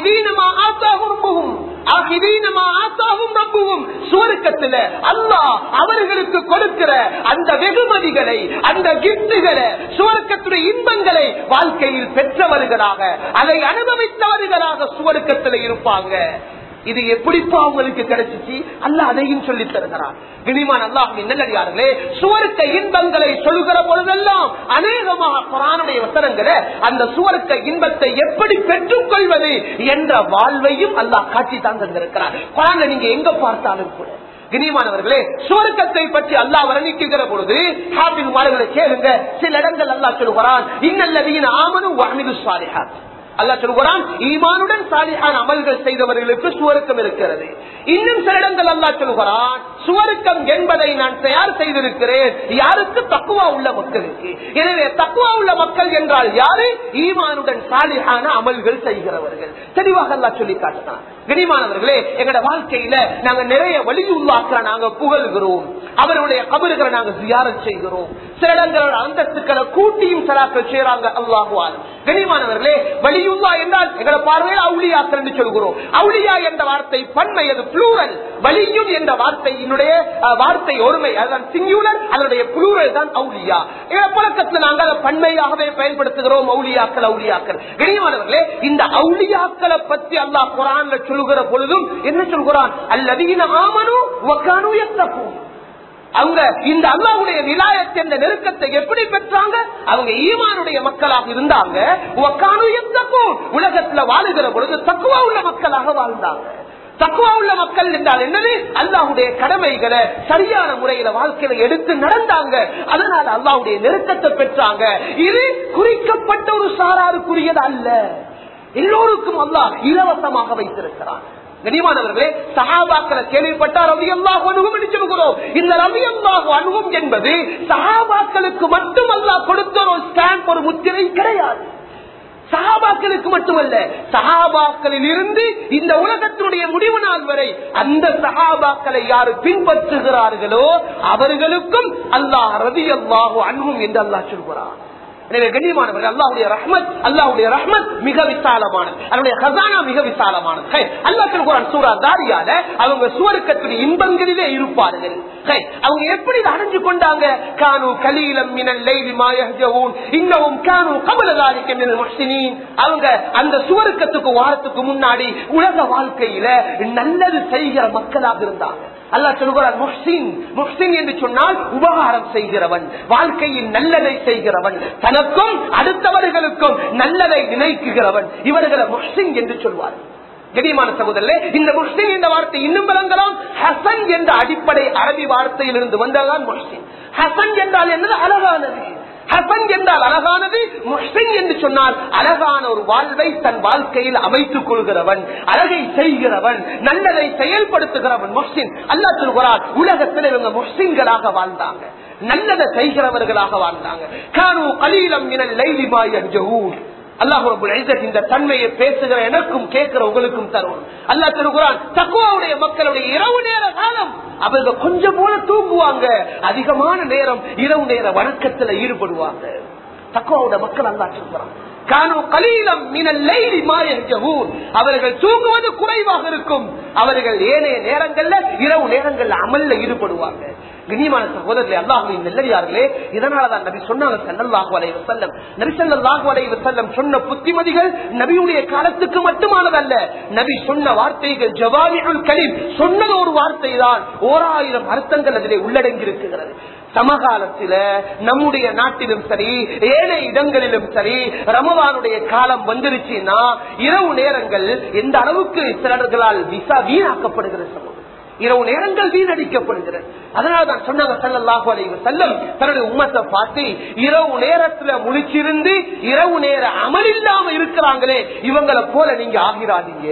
சுவர்க்கத்துல அல்லாஹ் அவர்களுக்கு கொடுக்கிற அந்த வெகுமதிகளை அந்த கிப்டுகளை சுவர்க்கத்துடைய இன்பங்களை வாழ்க்கையில் பெற்றவர்களாக அதை அனுபவித்தவர்களாக சுவர்க்கத்துல இருப்பாங்க இது எப்படிப்பா அவங்களுக்கு கிடைச்சிச்சு அல்ல அதையும் சொல்லி தருகிறார் இனிமான் அல்லாஹ் நல்லடியார்களே சுவர்க்க இன்பங்களை சொல்லுகிற பொழுதெல்லாம் அநேகமாக குரானுடைய வசனங்களை அந்த சுவர்க்க இன்பத்தை எப்படி பெற்றுக் கொள்வது என்ற வாழ்வையும் அல்லாஹ் காட்சி தான் தந்திருக்கிறார் குரான்ல நீங்க எங்க பார்த்தாலும் கூட கினிமானவர்களே சுவர்க்கத்தை பற்றி அல்லாஹ் வர்ணிக்குகிற பொழுது ஹாபின் மாடுகளை கேளுங்க சில இடங்கள் அல்லாஹ் சொல்லுகிறான் இன்னல்லவீன ஆமனும் வாமிது சாலிஹாத் அல்லா சொல்கிறான் ஈமானுடன் சாலியான அமல்கள் செய்தவர்களுக்கு சுவருக்கம் இருக்கிறது இன்னும் சில இடங்கள் அல்லா சொல்கிறான் சுவருக்கம் என்பதை நான் தயார் செய்திருக்கிறேன் யாருக்கு தக்குவா உள்ள மக்களுக்கு எனவே தக்குவா உள்ள மக்கள் என்றால் யாரு ஈமானுடன் சாலியான அமல்கள் செய்கிறவர்கள் தெளிவாக அல்லா சொல்லி காட்டுறான் கனிமானவர்களே எங்கட வாழ்க்கையில நாங்க நிறைய வலியுள்ளாக்கிற நாங்க புகழ்கிறோம் அவருடைய கபறுகளை நாங்க ஜியாரம் செய்கிறோம் சில இடங்களோட அந்தஸ்துக்களை கூட்டியும் சராக்கள் செய்யறாங்க அல்லாஹுவான் கனிமானவர்களே வலியுல்லா என்றால் எங்களோட பார்வையில் அவுளியாக்கள் என்று சொல்கிறோம் அவுளியா என்ற வார்த்தை பன்மை அது புளூரல் வலியும் என்ற வார்த்தையினுடைய வார்த்தை ஒருமை அதுதான் சிங்குலர் அதனுடைய புளூரல் தான் அவுளியா பழக்கத்தில் நாங்கள் அதை பன்மையாகவே பயன்படுத்துகிறோம் அவுளியாக்கள் அவுளியாக்கள் கனிமானவர்களே இந்த அவுளியாக்களை பற்றி அல்லாஹ் குரான்ல சொல்லுகிற பொழுதும் என்ன சொல்கிறான் அல்லதீன ஆமனு வக்கானு எத்தக்கும் அவங்க இந்த அல்லாவுடைய விலாயத்தை என்ற நெருக்கத்தை எப்படி பெற்றாங்க அவங்க ஈமானுடைய மக்களாக இருந்தாங்க உலகத்துல வாழுகிற பொழுது தக்குவா உள்ள மக்களாக வாழ்ந்தாங்க தக்குவா உள்ள மக்கள் என்றால் என்னது அல்லாஹுடைய கடமைகளை சரியான முறையில வாழ்க்கையில எடுத்து நடந்தாங்க அதனால அல்லாஹுடைய நெருக்கத்தை பெற்றாங்க இது குறிக்கப்பட்ட ஒரு சாராருக்குரியது அல்ல எல்லோருக்கும் அல்லாஹ் இலவசமாக வைத்திருக்கிறான் கனிமானவர்களே சஹாபாக்களை கேள்விப்பட்டா ரவி அல்லாஹ் அணுகும் என்று சொல்கிறோம் இந்த ரவி அல்லாஹ் அணுகும் என்பது சஹாபாக்களுக்கு மட்டும் அல்லாஹ் கொடுத்த ஒரு ஸ்டாம்ப் ஒரு முத்திரை கிடையாது சஹாபாக்களுக்கு மட்டுமல்ல சஹாபாக்களில் இருந்து இந்த உலகத்தினுடைய முடிவு நாள் வரை அந்த சஹாபாக்களை யாரு பின்பற்றுகிறார்களோ அவர்களுக்கும் அல்லாஹ் ரவி அல்லாஹு அன்பும் என்று அல்லாஹ் சொல்கிறார் எனவே கண்ணியமானவர்கள் அல்லாவுடைய ரஹ்மத் அல்லாவுடைய ரஹ்மத் மிக விசாலமானது அதனுடைய ஹசானா மிக விசாலமானது அல்லா சொல்கிறான் சூரா தாரியால அவங்க சுவருக்கத்துடைய இன்பங்களிலே இருப்பார்கள் அவங்க எப்படி அடைஞ்சு கொண்டாங்க கானு கலீலம் மினல் லைலி மாயஹஜூன் இன்னவும் கானு கபலதாரிக்க மினல் முஹ்சினீன் அவங்க அந்த சுவருக்கத்துக்கு வாரத்துக்கு முன்னாடி உலக வாழ்க்கையில நல்லது செய்கிற மக்களாக இருந்தாங்க அல்லா சொல்கிறார் முஹ்சின் முஹ்சின் என்று சொன்னால் உபகாரம் செய்கிறவன் வாழ்க்கையில் நல்லதை செய்கிறவன் தனக்கும் அடுத்தவர்களுக்கும் நல்லதை நினைக்குகிறவன் இவர்களை முஹ்சின் என்று சொல்வார் கடிமான சகோதரே இந்த முஸ்லிம் என்ற வார்த்தை இன்னும் விளங்கலாம் ஹசன் என்ற அடிப்படை அரபி வார்த்தையிலிருந்து வந்ததான் முஸ்லிம் ஹசன் என்றால் என்னது அழகானது ஹசன் என்றால் அழகானது முஸ்லிம் என்று சொன்னால் அழகான ஒரு வாழ்வை தன் வாழ்க்கையில் அமைத்துக் கொள்கிறவன் அழகை செய்கிறவன் நல்லதை செயல்படுத்துகிறவன் முஸ்லிம் அல்லா சொல்கிறார் உலகத்தில் இவங்க முஸ்லிம்களாக வாழ்ந்தாங்க நல்லதை செய்கிறவர்களாக வாழ்ந்தாங்க கானு கலீலம் என லைலிமாய் அஞ்சூன் அல்லாஹ் இந்த தன்மையை பேசுகிற எனக்கும் கேட்கிற உங்களுக்கும் தரும் அல்லா திருக்குறான் தக்குவாவுடைய மக்களுடைய இரவு நேர காலம் அவங்க கொஞ்சம் போல தூங்குவாங்க அதிகமான நேரம் இரவு நேர வணக்கத்துல ஈடுபடுவாங்க தக்குவாவுடைய மக்கள் அல்லா சொல்றான் கானு கலீலம் மினல் லைலி மா யஹ்ஜஹூன் அவர்கள் தூங்குவது குறைவாக இருக்கும் அவர்கள் ஏனைய நேரங்கள்ல இரவு நேரங்கள்ல அமல்ல ஈடுபடுவாங்க கண்ணியமான சகோதரர்களே அல்லாஹுவின் நெல்லடியார்களே இதனாலதான் நபி சொன்னாங்க ஸல்லல்லாஹு அலைஹி வஸல்லம் நபி ஸல்லல்லாஹு அலைஹி வஸல்லம் சொன்ன புத்திமதிகள் நபியுடைய காலத்துக்கு மட்டுமானதல்ல நபி சொன்ன வார்த்தைகள் ஜவாமிஉல் கலீம் சொன்னது ஒரு வார்த்தை தான் ஓராயிரம் அர்த்தங்கள் அதிலே உள்ளடங்கி இருக்கிறது சமகாலத்தில நம்முடைய நாட்டிலும் சரி ஏழை இடங்களிலும் சரி ரமவானுடைய காலம் வந்துருச்சுன்னா இரவு நேரங்கள் எந்த அளவுக்கு சிலர்களால் விசா வீணாக்கப்படுகிற சமூகம் இரவு நேரங்கள் வீணடிக்கப்படுகிறது அதனால தான் சொன்னாங்க சல்லல்லாஹு அலைஹி வஸல்லம் தன்னுடைய உம்மத்தை பார்த்து இரவு நேரத்துல முழிச்சிருந்து இரவு நேர அமல் இல்லாம இருக்கிறாங்களே இவங்களை போல நீங்க ஆகிறாதீங்க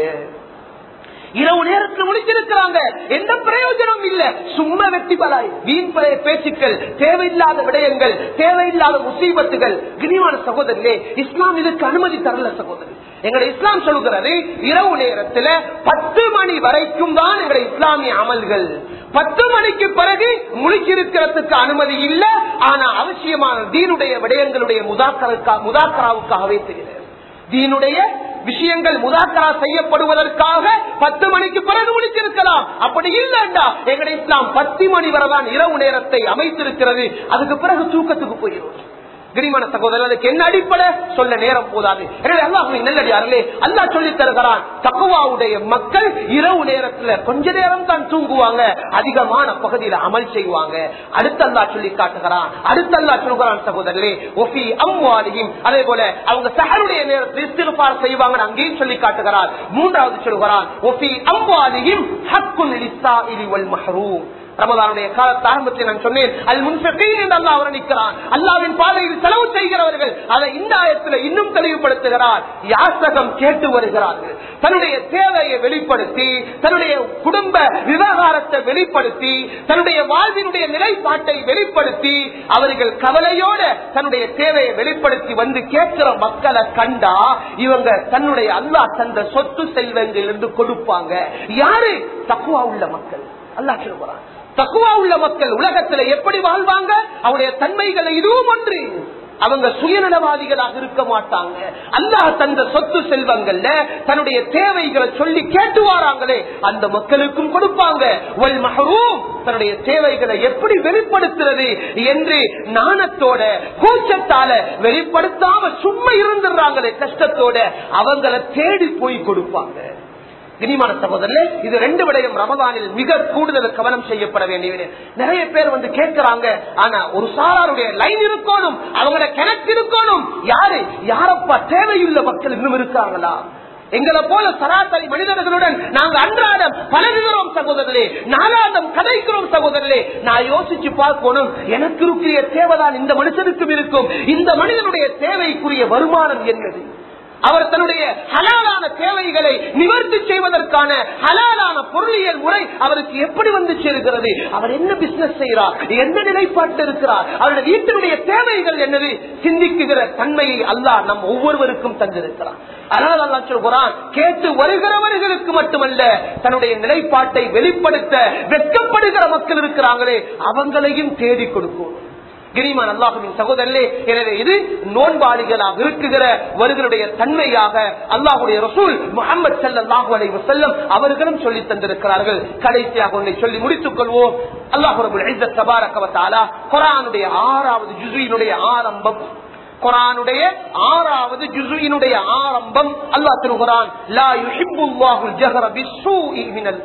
இரவு நேரத்தில் முடிச்சிருக்கிறாங்க எந்த பிரயோஜனம் இல்ல சும்மா வெட்டி பலாய் வீண் பழைய பேச்சுக்கள் தேவையில்லாத விடயங்கள் தேவையில்லாத முசீபத்துகள் கிரிவான சகோதரர்களே இஸ்லாம் இதுக்கு அனுமதி தரல சகோதரி எங்களுடைய இஸ்லாம் சொல்கிறது இரவு நேரத்துல பத்து மணி வரைக்கும் தான் எங்களுடைய இஸ்லாமிய அமல்கள் பத்து மணிக்கு பிறகு முழிச்சிருக்கிறதுக்கு அனுமதி இல்ல ஆனா அவசியமான தீனுடைய விடயங்களுடைய முதாக்கருக்கா முதாக்கராவுக்காகவே தெரிகிறது தீனுடைய விஷயங்கள் முதாக்கரா செய்யப்படுவதற்காக பத்து மணிக்கு பிறகு முடிச்சிருக்கலாம் அப்படி இல்லண்டா எங்களுடைய இஸ்லாம் பத்து மணி வரதான் இரவு நேரத்தை அமைத்திருக்கிறது அதுக்கு பிறகு தூக்கத்துக்கு போயிடும் கிரிமான சகோதரர் அதுக்கு என்ன அடிப்படை சொல்ல நேரம் போதாது எனவே அல்லாஹுவின் நல்லடியார்களே அல்லாஹ் சொல்லி தருகிறான் தக்குவாவுடைய மக்கள் இரவு நேரத்துல கொஞ்ச நேரம் தான் தூங்குவாங்க அதிகமான பகுதியில அமல் செய்வாங்க அடுத்த அல்லாஹ் சொல்லி காட்டுகிறான் அடுத்த அல்லாஹ் சொல்கிறான் சகோதரர்களே ஒஃபி அம்வாலியும் அதே போல அவங்க சஹருடைய நேரத்தில் இஸ்திருபார் செய்வாங்க அங்கேயும் சொல்லி காட்டுகிறான் மூன்றாவது சொல்கிறான் ஒஃபி அம்வாலியும் ஹக்குன் லிஸ்ஸாஇலி வல் மஹ்ரூம் ரமதானுடைய காலத்து ஆரம்பத்தில் நான் சொன்னேன் அல் முன்சீன் என்று அல்லா அவரணிக்கிறான் அல்லாவின் பாதையில் செலவு செய்கிறவர்கள் அதை இந்த ஆயத்தில் இன்னும் தெளிவுபடுத்துகிறார் யாசகம் கேட்டு வருகிறார்கள் தன்னுடைய தேவையை வெளிப்படுத்தி தன்னுடைய குடும்ப விவகாரத்தை வெளிப்படுத்தி தன்னுடைய வாழ்வினுடைய நிலைப்பாட்டை வெளிப்படுத்தி அவர்கள் கவலையோட தன்னுடைய தேவையை வெளிப்படுத்தி வந்து கேட்கிற மக்களை கண்டா இவங்க தன்னுடைய அல்லா தந்த சொத்து செல்வங்கள் இருந்து கொடுப்பாங்க யாரு தக்குவா உள்ள மக்கள் அல்லா சொல்லுவான் தக்குவா உள்ள மக்கள் உலகத்துல எப்படி வாழ்வாங்க அவருடைய தன்மைகளை இதுவும் ஒன்று அவங்க சுயநலவாதிகளாக இருக்க மாட்டாங்க அல்லாஹ் தந்த சொத்து செல்வங்கள்ல தன்னுடைய தேவைகளை சொல்லி கேட்டு வாராங்களே அந்த மக்களுக்கும் கொடுப்பாங்க வல் மஹரூம் தன்னுடைய தேவைகளை எப்படி வெளிப்படுத்துறது என்று நாணத்தோட கூச்சத்தால வெளிப்படுத்தாம சும்மா இருந்துடுறாங்களே கஷ்டத்தோட அவங்களை தேடி போய் கொடுப்பாங்க இனிமான சகோதரர்களே இது ரெண்டு விடயம் ரமதானில் மிக கூடுதல் கவனம் செய்யப்பட வேண்டியது நிறைய பேர் வந்து கேட்கிறாங்க ஆனா ஒரு சாராருடைய லைன் இருக்கணும் அவங்களோட கணக்கு இருக்கணும் யாரு யாரப்பா தேவையுள்ள மக்கள் இன்னும் இருக்காங்களா எங்களை போல சராசரி மனிதர்களுடன் நாங்க அன்றாடம் பழகுகிறோம் சகோதரர்களே நாளாந்தம் கதைக்கிறோம் சகோதரர்களே நான் யோசிச்சு பார்க்கணும் எனக்கு இருக்கிற தேவைதான் இந்த மனுஷனுக்கும் இருக்கும் இந்த மனிதனுடைய தேவைக்குரிய வருமானம் என்னது அவர் தன்னுடைய ஹலாலான தேவைகளை நிவர்த்தி செய்வதற்கான ஹலாலான பொருளியல் முறை அவருக்கு எப்படி வந்து சேருகிறது அவர் என்ன பிசினஸ் செய்கிறார் எந்த நிலைப்பாட்டு இருக்கிறார் அவருடைய வீட்டினுடைய தேவைகள் என்னது சிந்திக்குகிற தன்மையை அல்லாஹ் நம் ஒவ்வொருவருக்கும் தந்திருக்கிறார் அதனால் அல்லா சொல்கிறான் கேட்டு வருகிறவர்களுக்கு மட்டுமல்ல தன்னுடைய நிலைப்பாட்டை வெளிப்படுத்த வெட்கப்படுகிற மக்கள் இருக்கிறாங்களே அவங்களையும் தேடி கொடுக்கும் கிரிமான் அல்லாஹுவின் சகோதரர்களே எனவே இது நோன்பாளிகளாக இருக்குகிற வருகளுடைய தன்மையாக அல்லாஹுடைய ரசூல் முகமது சல்லாஹூ அலை வசல்லம் அவர்களும் சொல்லி தந்திருக்கிறார்கள் கடைசியாக ஒன்றை சொல்லி முடித்துக் கொள்வோம் அல்லாஹு தபாரகவத்தாலா குரானுடைய ஆறாவது ஜுசுயினுடைய ஆரம்பம் குரானுடைய ஆறாவது ஜுசுயினுடைய ஆரம்பம் அல்லாஹ் திருகுரான் லா யுஹிப்புல்லாஹுல் ஜஹர பிஸ்ஸூஇ மினல்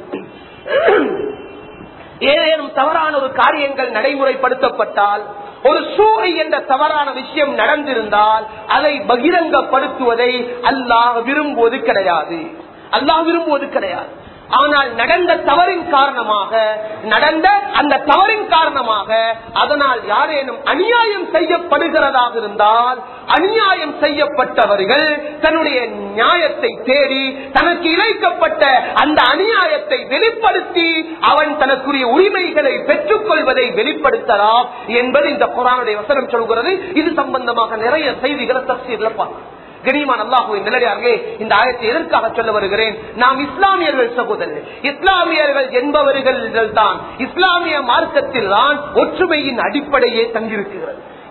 ஏதேனும் தவறான ஒரு காரியங்கள் நடைமுறைப்படுத்தப்பட்டால் ஒரு சூறை என்ற தவறான விஷயம் நடந்திருந்தால் அதை பகிரங்கப்படுத்துவதை அல்லாஹ் விரும்புவது கிடையாது அல்லாஹ் விரும்புவது கிடையாது ஆனால் நடந்த தவறின் காரணமாக நடந்த அந்த தவறின் காரணமாக அதனால் யாரேனும் அநியாயம் செய்யப்படுகிறதாக இருந்தால் அநியாயம் செய்யப்பட்டவர்கள் தன்னுடைய நியாயத்தை தேடி தனக்கு இழைக்கப்பட்ட அந்த அநியாயத்தை வெளிப்படுத்தி அவன் தனக்குரிய உரிமைகளை பெற்றுக் கொள்வதை வெளிப்படுத்தலாம் என்பது இந்த குரானுடைய வசனம் சொல்கிறது இது சம்பந்தமாக நிறைய செய்திகளை தப்சீர்ல பார்க்கலாம் கனிமான் அல்லாஹுவின் நிலையார்களே இந்த ஆயத்தை எதற்காக சொல்ல வருகிறேன் நாம் இஸ்லாமியர்கள் சகோதரர்கள் இஸ்லாமியர்கள் என்பவர்கள் தான் இஸ்லாமிய மார்க்கத்தில் தான் ஒற்றுமையின் அடிப்படையே தங்கியிருக்கிறது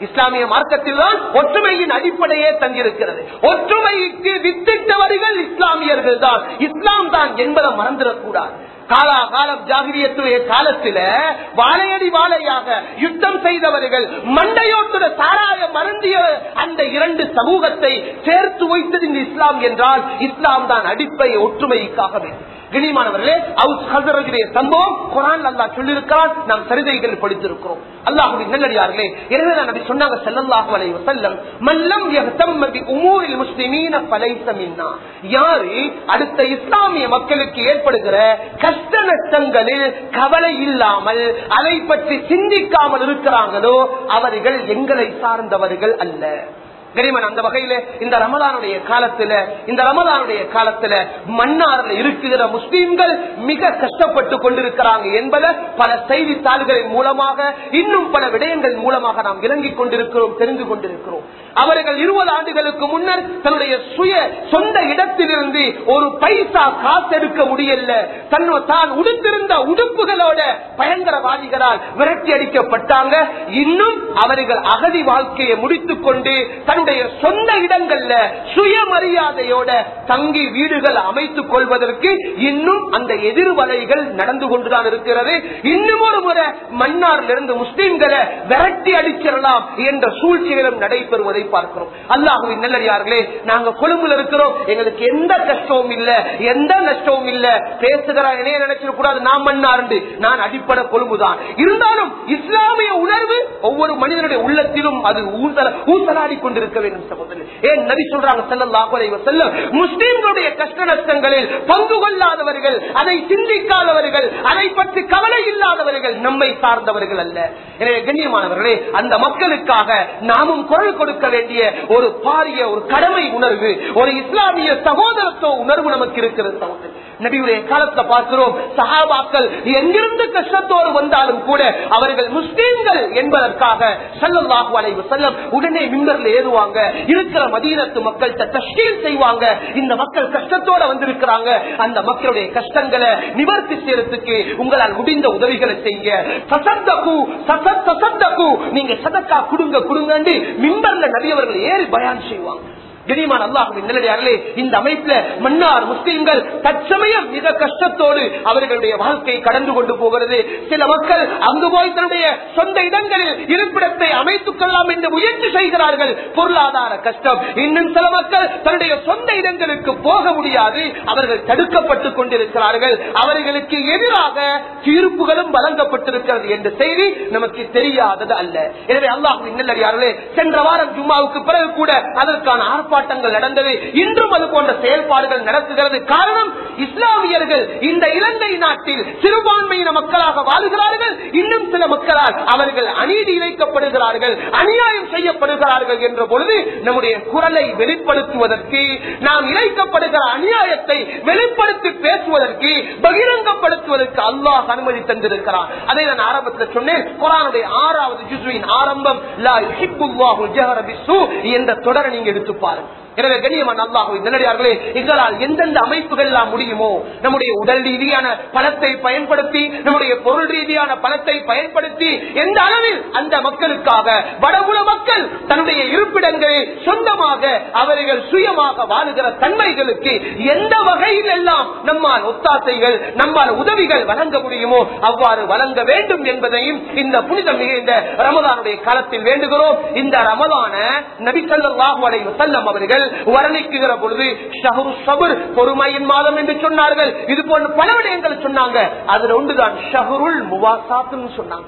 இஸ்லாமிய மார்க்கத்தில் தான் ஒற்றுமையின் அடிப்படையே தங்கியிருக்கிறது ஒற்றுமைக்கு வித்திட்டவர்கள் இஸ்லாமியர்கள் தான் இஸ்லாம் தான் என்பதை மறந்துடக்கூடாது காலா காலம் ஜாகிரியத்துடைய காலத்தில வாழையடி வாழையாக யுத்தம் செய்தவர்கள் மண்டையோட்டுட சாராய மருந்திய அந்த இரண்டு சமூகத்தை சேர்த்து வைத்தது இந்த இஸ்லாம் என்றால் இஸ்லாம் தான் அடிப்பை ஒற்றுமைக்காகவே கனிமானவர்களே அவுஸ் ஹசரஜுடைய சம்பவம் குரான் அல்லா சொல்லியிருக்கிறான் நாம் சரிதைகள் படித்திருக்கிறோம் அல்லாஹுவின் நல்லடியார்களே எனவே தான் நபி சொன்னாங்க ஸல்லல்லாஹு அலைஹி வஸல்லம் மல்லம் யஹ்தம்ம பி உமூரில் முஸ்லிமீன ஃபலைஸ மின்னா யாரு அடுத்த இஸ்லாமிய மக்களுக்கு ஏற்படுகிற கஷ்ட நஷ்டங்களில் கவலை இல்லாமல் அதை பற்றி சிந்திக்காமல் இருக்கிறாங்களோ அவர்கள் எங்களை சார்ந்தவர்கள் அல்ல கரிமன் அந்த வகையில இந்த ரமலானுடைய காலத்துல இந்த ரமலானுடைய காலத்துல மன்னாரில் இருக்கிற முஸ்லீம்கள் மிக கஷ்டப்பட்டு கொண்டிருக்கிறாங்க என்பதை பல செய்தித்தாள்களின் மூலமாக இன்னும் பல விடயங்கள் மூலமாக நாம் விளங்கிக் கொண்டிருக்கிறோம் தெரிந்து கொண்டிருக்கிறோம் அவர்கள் இருபது ஆண்டுகளுக்கு முன்னர் தன்னுடைய சுய சொந்த இடத்திலிருந்து ஒரு பைசா காசு எடுக்க முடியல தன்னோ தான் உடுத்திருந்த உடுப்புகளோட பயங்கரவாதிகளால் விரட்டி அடிக்கப்பட்டாங்க இன்னும் அவர்கள் அகதி வாழ்க்கையை முடித்துக் கொண்டு தன்னுடைய சொந்த இடங்கள்ல சுயமரியாதையோட தங்கி வீடுகள் அமைத்துக் கொள்வதற்கு இன்னும் அந்த எதிர்வலைகள் நடந்து கொண்டுதான் இருக்கிறது இன்னும் ஒரு முறை மன்னாரிலிருந்து முஸ்லிம்களை விரட்டி அடிச்சிடலாம் என்ற சூழ்ச்சிகளும் நடைபெறுவதை பார்க்கிறோம் அல்லாஹுவின் நல்லடியார்களே நாங்க கொழும்புல இருக்கிறோம் எங்களுக்கு எந்த கஷ்டமும் இல்ல எந்த நஷ்டமும் இல்ல பேசுகிற இணைய நினைச்சிட கூடாது நான் மன்னார்ந்து நான் அடிப்படை கொழும்புதான் இருந்தாலும் இஸ்லாமிய உணர்வு ஒவ்வொரு மனிதனுடைய உள்ளத்திலும் அது ஊசல ஊசலாடி கொண்டிருக்க வேண்டும் சகோதரர் ஏன் நபி சொல்றாங்க ஸல்லல்லாஹு அலைஹி வஸல்லம் முஸ்லிம்களுடைய கஷ்ட நஷ்டங்களில் பங்கு கொள்ளாதவர்கள் அதை சிந்திக்காதவர்கள் அதை பற்றி கவலை இல்லாதவர்கள் நம்மை சார்ந்தவர்கள் அல்ல எனவே கண்ணியமானவர்களே அந்த மக்களுக்காக நாமும் குரல் கொடுக்க வேண்டிய ஒரு பாரிய ஒரு கடமை உணர்வு ஒரு இஸ்லாமிய சகோதரத்துவ உணர்வு நமக்கு இருக்கிறது சகோதரர் நபியுடைய காலத்தை பார்க்கிறோம் சஹாபாக்கள் எங்கிருந்து கஷ்டத்தோடு வந்தாலும் கூட அவர்கள் முஸ்லீம்கள் என்பதற்காக சல்லல்லாஹு அலைஹி வஸல்லம் உடனே மின்பர்ல ஏறுவாங்க இருக்கிற மதீனத்து மக்கள்கிட்ட தஷ்கீல் செய்வாங்க இந்த மக்கள் கஷ்டத்தோட வந்திருக்கிறாங்க அந்த மக்களுடைய கஷ்டங்களை நிவர்த்தி செய்யறதுக்கு உங்களால் முடிந்த உதவிகளை செய்ய சசத்தகு சசத் சசத்தகு நீங்க சதக்கா குடுங்க குடுங்கன்னு மின்பர்ல நபியவர்கள் ஏறி பயான் செய்வாங்க கனிமான் அல்லாஹுவின் நிலையார்களே இந்த அமைப்புல மன்னார் முஸ்லிம்கள் தற்சமயம் மிக கஷ்டத்தோடு அவர்களுடைய வாழ்க்கை கடந்து கொண்டு போகிறது சில மக்கள் அங்கு போய் தன்னுடைய சொந்த இடங்களில் இருப்பிடத்தை அமைத்துக் கொள்ளலாம் என்று முயற்சி செய்கிறார்கள் பொருளாதார கஷ்டம் இன்னும் சில மக்கள் தன்னுடைய சொந்த இடங்களுக்கு போக முடியாது அவர்கள் தடுக்கப்பட்டுக் கொண்டிருக்கிறார்கள் அவர்களுக்கு எதிராக தீர்ப்புகளும் வழங்கப்பட்டிருக்கிறது என்ற செய்தி நமக்கு தெரியாதது அல்ல எனவே அல்லாஹுவின் நல்லடியார்களே சென்ற வாரம் ஜும்மாவுக்கு பிறகு கூட அதற்கான ஆர்ப்பாட்டங்கள் நடந்தது இன்றும் அது போன்ற செயல்பாடுகள் நடத்துகிறது காரணம் இஸ்லாமியர்கள் இந்த இலங்கை நாட்டில் சிறுபான்மையின மக்களாக வாழுகிறார்கள் இன்னும் சில மக்களால் அவர்கள் அநீதி இழைக்கப்படுகிறார்கள் அநியாயம் செய்யப்படுகிறார்கள் என்ற பொழுது நம்முடைய குரலை வெளிப்படுத்துவதற்கு நாம் இழைக்கப்படுகிற அநியாயத்தை வெளிப்படுத்தி பேசுவதற்கு பகிரங்கப்படுத்துவதற்கு அல்லாஹ் அனுமதி தந்திருக்கிறார் அதை நான் ஆரம்பத்தில் சொன்னேன் குரானுடைய ஆறாவது ஜுஸ்வின் ஆரம்பம் லா யுஹிப்புல்லாஹு ஜஹர பிஸ்ஸு என்ற தொடரை நீங்க எடுத்து பாருங்க எனவே கண்ணியமான அல்லாஹுவை நல்லடியார்களே எங்களால் எந்தெந்த அமைப்புகள் எல்லாம் முடியுமோ நம்முடைய உடல் ரீதியான பணத்தை பயன்படுத்தி நம்முடைய பொருள் ரீதியான பணத்தை பயன்படுத்தி எந்த அளவில் அந்த மக்களுக்காக வடகுல மக்கள் தன்னுடைய இருப்பிடங்களை சொந்தமாக அவர்கள் சுயமாக வாழுகிற தன்மைகளுக்கு எந்த வகையில் எல்லாம் நம்மால் ஒத்தாசைகள் நம்மால் உதவிகள் வழங்க முடியுமோ அவ்வாறு வழங்க வேண்டும் என்பதையும் இந்த புனிதம் மிகுந்த ரமதானுடைய காலத்தில் வேண்டுகிறோம் இந்த ரமதான நபிசல்லாஹு அலைஹி வஸல்லம் அவர்கள் வர்ணிக்குகிற பொழுது ஷஹரு சபர் பொறுமையின் மாதம் என்று சொன்னார்கள் இது போன்ற பல விடயங்கள் சொன்னாங்க அதுல ஒன்றுதான் ஷஹருல் முவாசாத்துன்னு சொன்னாங்க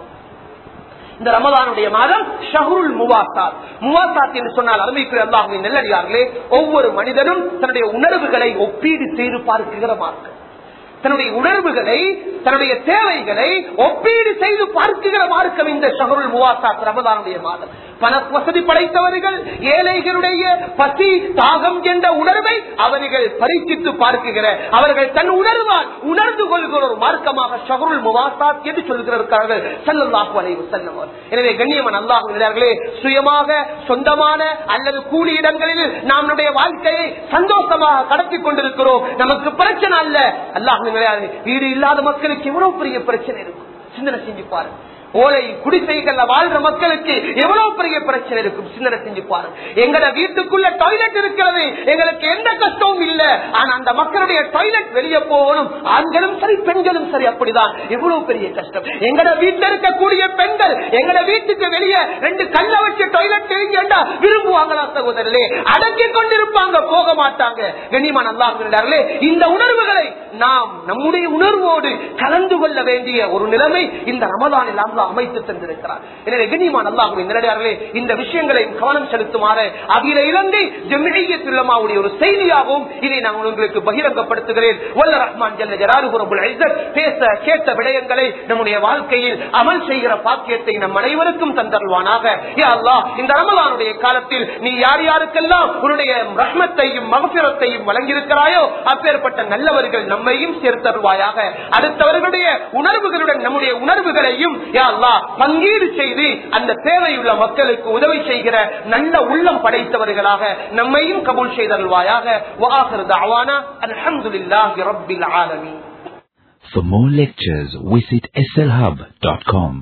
இந்த ரமதானுடைய மாதம் ஷஹருல் முவாசாத் முவாசாத் என்று சொன்னால் அருமைக்கு அல்லாஹுவின் நெல்லடியார்களே ஒவ்வொரு மனிதனும் தன்னுடைய உணர்வுகளை ஒப்பீடு செய்து பார்க்குகிற மார்க்கம் தன்னுடைய உணர்வுகளை தன்னுடைய தேவைகளை ஒப்பீடு செய்து பார்க்குகிற மார்க்கம் இந்த ஷஹருல் முவாசாத் ரமதானுடைய மாதம் பண வசதி படைத்தவர்கள் ஏழைகளுடைய பசி தாகம் என்ற உணர்வை அவர்கள் பரீட்சித்து பார்க்குகிற அவர்கள் தன் உணர்வால் உணர்ந்து கொள்கிற ஒரு மார்க்கமாக ஷஹருல் முவாசாத் என்று சொல்கிறார்கள் சல்லாஹு அலைவு செல்லவர் எனவே கண்ணியமன் அல்லாஹர்களே சுயமாக சொந்தமான அல்லது கூலி இடங்களில் நம்முடைய வாழ்க்கையை சந்தோஷமாக கடத்தி கொண்டிருக்கிறோம் நமக்கு பிரச்சனை அல்ல அல்லாஹ் வீடு இல்லாத மக்களுக்கு எவ்வளவு பெரிய பிரச்சனை இருக்கும் சிந்தனை செஞ்சு பாருங்க ஓலை குடிசைகள்ல வாழ்ற மக்களுக்கு எவ்வளவு பெரிய பிரச்சனை இருக்கும் சிந்தனை செஞ்சு பாருங்க எங்கட வீட்டுக்குள்ள டாய்லெட் இருக்கிறது எங்களுக்கு எந்த கஷ்டமும் இல்ல ஆனா அந்த மக்களுடைய டாய்லெட் வெளியே போகணும் ஆண்களும் சரி பெண்களும் சரி அப்படிதான் எவ்வளவு பெரிய கஷ்டம் எங்கட வீட்டுல இருக்கக்கூடிய பெண்கள் எங்கட வீட்டுக்கு வெளியே ரெண்டு கல்ல வச்சு டாய்லெட் தெரிஞ்சா விரும்புவாங்களா சகோதரர்களே அடக்கி கொண்டிருப்பாங்க போக மாட்டாங்க கண்ணியமான அல்லாஹ் இந்த உணர்வுகளை நாம் நம்முடைய உணர்வோடு கலந்து கொள்ள வேண்டிய ஒரு நிலைமை இந்த ரமதானில் அல்லாஹ் அமைத்து தந்திருக்கிறார் எனவே கண்ணியமான அல்லாஹுடைய நிலையார்களே இந்த விஷயங்களை கவனம் செலுத்துமாறு அகில இலங்கை ஜெமிழியத்துள்ளமாவுடைய ஒரு செய்தியாகவும் இதை நான் உங்களுக்கு பகிரங்கப்படுத்துகிறேன் வல்ல ரஹ்மான் ஜல்ல ஜலாலுஹு ரப்புல் இஸ்ஸத் பேச கேட்ட விடயங்களை நம்முடைய வாழ்க்கையில் அமல் செய்கிற பாக்கியத்தை நம் அனைவருக்கும் தந்தருவானாக யா அல்லாஹ் இந்த ரமலானுடைய காலத்தில் நீ யார் யாருக்கெல்லாம் உன்னுடைய ரஹ்மத்தையும் மகபிரத்தையும் வழங்கியிருக்கிறாயோ அப்பேற்பட்ட நல்லவர்கள் நம்மையும் சேர்த்தருவாயாக அடுத்தவர்களுடைய உணர்வுகளுடன் நம்முடைய உணர்வுகளையும் யா அல்லாஹ் பங்கீடு செய்து அந்த தேவையுள்ள மக்களுக்கு உதவி செய்கிற நல்ல உள்ளம் படைத்தவர்களாக நம்மையும் கபூல் செய்தருவாயாக வாஹர் தாவானா அல்ஹம்துலில்லாஹி ரப்பில் ஆலமீன் For more lectures, visit slhub.com.